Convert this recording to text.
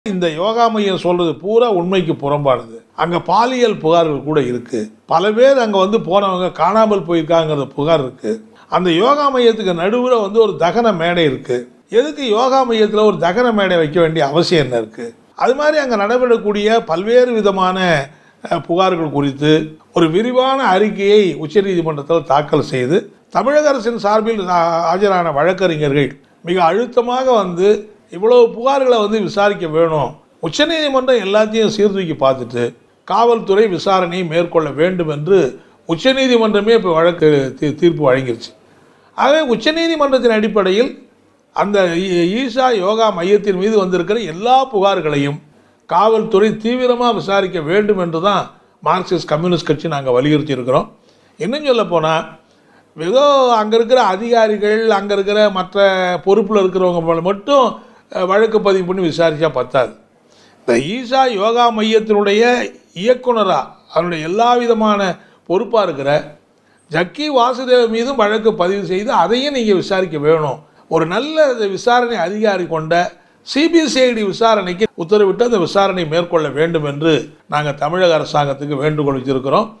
இந்த யோகா மையம் சொல்றது பூரா உண்மைக்கு புறம்பானது அங்க பாலியல் புகார்கள் கூட இருக்கு பல பேர் அங்க வந்து போனவங்க காணாமல் போயிருக்காங்கிற புகார் இருக்கு அந்த யோகா மையத்துக்கு நடுவில் வந்து ஒரு தகன மேடை இருக்கு எதுக்கு யோகா மையத்தில் ஒரு தகன மேடை வைக்க வேண்டிய அவசியம் என்ன இருக்கு அது மாதிரி அங்கே நடைபெறக்கூடிய பல்வேறு விதமான அஹ், புகார்கள் குறித்து ஒரு விரிவான அறிக்கையை உச்சநீதிமன்றத்தில் தாக்கல் செய்து தமிழக அரசின் சார்பில் ஆ- ஆஜரான வழக்கறிஞர்கள் மிக அழுத்தமாக வந்து இவ்வளவு புகார்களை வந்து விசாரிக்க வேணும் உச்சநீதிமன்றம் எல்லாத்தையும் சீர்தூக்கி பார்த்துட்டு காவல்துறை விசாரணையை மேற்கொள்ள வேண்டும் என்று உச்சநீதிமன்றமே இப்போ வழக்கு தீ- தீர்ப்பு வழங்கிருச்சு ஆகவே உச்சநீதிமன்றத்தின் அடிப்படையில் அந்த ஈ- ஈஷா யோகா மையத்தின் மீது வந்திருக்கிற எல்லா புகார்களையும் காவல்துறை தீவிரமாக விசாரிக்க வேண்டும் என்று தான் மார்க்சிஸ்ட் கம்யூனிஸ்ட் கட்சி நாங்கள் வலியுறுத்தி இருக்கிறோம் இன்னும் சொல்ல போனால் ஏதோ அங்கே இருக்கிற அதிகாரிகள் அங்கே இருக்கிற மற்ற பொறுப்பில் இருக்கிறவங்க மேல மட்டும் அஹ், வழக்கு பதிவு பண்ணி விசாரித்தா பத்தாது இந்த ஈஷா யோகா மையத்தினுடைய இயக்குனராக அதனுடைய எல்லா விதமான பொறுப்பாக இருக்கிற ஜக்கி வாசுதேவ் மீதும் வழக்கு பதிவு செய்து அதையும் நீங்கள் விசாரிக்க வேணும் ஒரு நல்ல விசாரணை அதிகாரி கொண்ட சிபிசிஐடி விசாரணைக்கு உத்தரவிட்டு அந்த விசாரணை மேற்கொள்ள வேண்டும் என்று நாங்கள் தமிழக அரசாங்கத்துக்கு வேண்டுகோள் வச்சிருக்கிறோம்